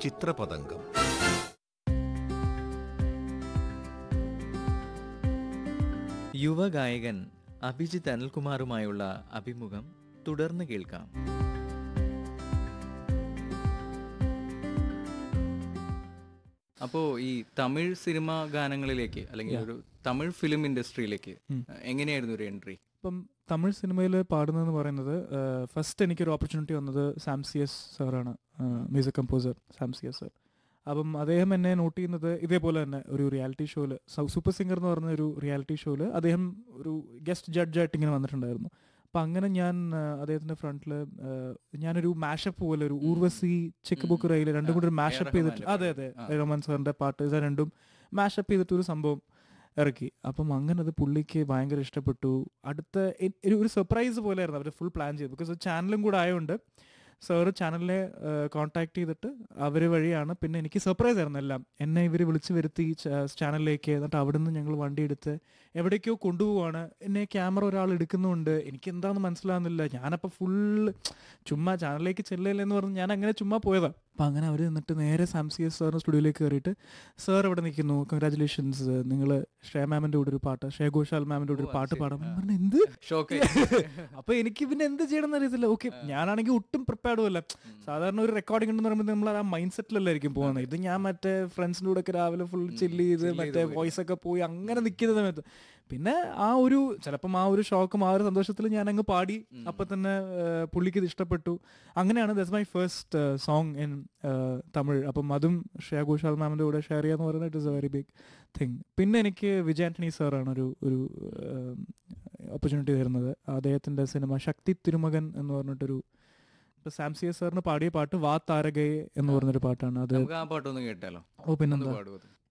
ചിത്രപതംഗം യുവഗായകൻ അഭിജിത്ത് അനിൽകുമാറുമായുള്ള അഭിമുഖം തുടർന്ന് കേൾക്കാം അപ്പോൾ ഈ തമിഴ് സിനിമ ഗാനങ്ങളിലേക്ക് അല്ലെങ്കിൽ ഒരു തമിഴ് ഫിലിം ഇൻഡസ്ട്രിയിലേക്ക് എങ്ങനെയായിരുന്നു ഒരു എൻട്രി ഇപ്പം തമിഴ് സിനിമയിൽ പാടുന്നതെന്ന് പറയുന്നത് ഫസ്റ്റ് എനിക്കൊരു ഓപ്പർച്യൂണിറ്റി വന്നത് സാംസിയസ് സാറാണ് മ്യൂസിക് കമ്പോസർ സാംസിയസ് സാർ അപ്പം അദ്ദേഹം എന്നെ നോട്ട് ചെയ്യുന്നത് ഇതേപോലെ തന്നെ ഒരു റിയാലിറ്റി ഷോയിൽ സൂപ്പർ സിംഗർ എന്ന് പറഞ്ഞ ഒരു റിയാലിറ്റി ഷോയിൽ അദ്ദേഹം ഒരു ഗസ്റ്റ് ജഡ്ജായിട്ട് ഇങ്ങനെ വന്നിട്ടുണ്ടായിരുന്നു അപ്പം അങ്ങനെ ഞാൻ ആ, അദ്ദേഹത്തിന്റെ ഫ്രണ്ടിൽ ഞാനൊരു മാഷപ്പ് പോലെ ഒരു ഊർവശി ചെക്ക് ബുക്ക് റെയിൽ രണ്ടും കൂടി ഒരു മാഷപ്പ് ചെയ്തിട്ട് അതെ അതെ റഹ്മാൻ സാറിന്റെ പാട്ട് ഇത് രണ്ടും മാഷപ്പ് ചെയ്തിട്ട് ഒരു സംഭവം ഇറക്കി അപ്പം അങ്ങനെ അത് പുള്ളിക്ക് ഭയങ്കര ഇഷ്ടപ്പെട്ടു അടുത്ത എ- ഒരു- ഒരു സർപ്രൈസ് പോലെയായിരുന്നു അവർ ഫുൾ പ്ലാൻ ചെയ്തത് ബിക്കോസ് ചാനലും കൂടെ ആയതുകൊണ്ട് സാറ് ചാനലിനെ കോൺടാക്ട് ചെയ്തിട്ട് അവർ വഴിയാണ് പിന്നെ എനിക്ക് സർപ്രൈസ് ആയിരുന്നു എല്ലാം എന്നെ ഇവർ വിളിച്ചു വരുത്തി ചാനലിലേക്ക് എന്നിട്ട് അവിടെ നിന്ന് ഞങ്ങൾ വണ്ടി എടുത്ത് എവിടേക്കോ കൊണ്ടുപോവാണ് എന്നെ ക്യാമറ ഒരാൾ എടുക്കുന്നുണ്ട് എനിക്ക് എന്താണെന്ന് മനസ്സിലാവുന്നില്ല ഞാനപ്പോൾ ഫുൾ ചുമ്മാ ചാനലിലേക്ക് ചെല്ലില്ലെന്ന് പറഞ്ഞ് ഞാൻ അങ്ങനെ ചുമ്മാ പോയതാണ് അപ്പം അങ്ങനെ അവർ നിന്നിട്ട് നേരെ സാംസിയസ് സാറിന് സ്റ്റുഡിയോയിലേക്ക് കയറിയിട്ട് സാർ ഇവിടെ നിൽക്കുന്നു കൺഗ്രാചുലേഷൻസ് നിങ്ങൾ ശ്രേയ മാമിൻ്റെ കൂടെ ഒരു പാട്ട് ശ്രേയ ഘോഷാൽ മാമിൻ്റെ കൂടെ ഒരു പാട്ട് പാടാം ഞാൻ പറഞ്ഞു എന്ത് ഷോക്ക് അപ്പൊ എനിക്ക് പിന്നെ എന്ത് ചെയ്യണം എന്ന് അറിയത്തില്ല ഓക്കെ ഞാനാണെങ്കിൽ ഒട്ടും പ്രിപ്പയർഡും അല്ല സാധാരണ ഒരു റെക്കോർഡിംഗ് ഉണ്ടെന്ന് പറയുമ്പോൾ നമ്മൾ ആ മൈൻഡ് സെറ്റിലല്ലായിരിക്കും പോകുന്നത് ഇത് ഞാൻ മറ്റേ ഫ്രണ്ട്സിൻ്റെ കൂടെ ഒക്കെ രാവിലെ ഫുൾ ചില്ല് ചെയ്ത് മറ്റേ വോയിസ് ഒക്കെ പോയി അങ്ങനെ നിൽക്കുന്ന സമയത്ത് പിന്നെ ആ ഒരു ചിലപ്പം ആ ഒരു ഷോക്കും ആ ഒരു സന്തോഷത്തിൽ ഞാൻ അങ്ങ് പാടി അപ്പൊ തന്നെ ആ, പുള്ളിക്ക് ഇത് ഇഷ്ടപ്പെട്ടു അങ്ങനെയാണ് this my first song in Tamil അപ്പം അതും ശ്രേയ ഘോഷാൽ മാമിന്റെ കൂടെ ഷെയർ ചെയ്യാന്ന് പറയുന്നത് it is a very big thing പിന്നെ എനിക്ക് വിജയ് ആന്റണി സാറാണ് ഒരു ഒരു ഓപ്പർച്യൂണിറ്റി തരുന്നത് അദ്ദേഹത്തിന്റെ സിനിമ ശക്തി തിരുമകൻ എന്ന് പറഞ്ഞിട്ടൊരു ഇപ്പൊ സാംസിയ സാറിന് പാടിയ പാട്ട് വാ താരകയെ എന്ന് പറഞ്ഞൊരു പാട്ടാണ് അത് നമുക്ക് ആ പാട്ടൊന്ന് കേട്ടാലോ ഓ പിന്നെന്താ പാടുമോ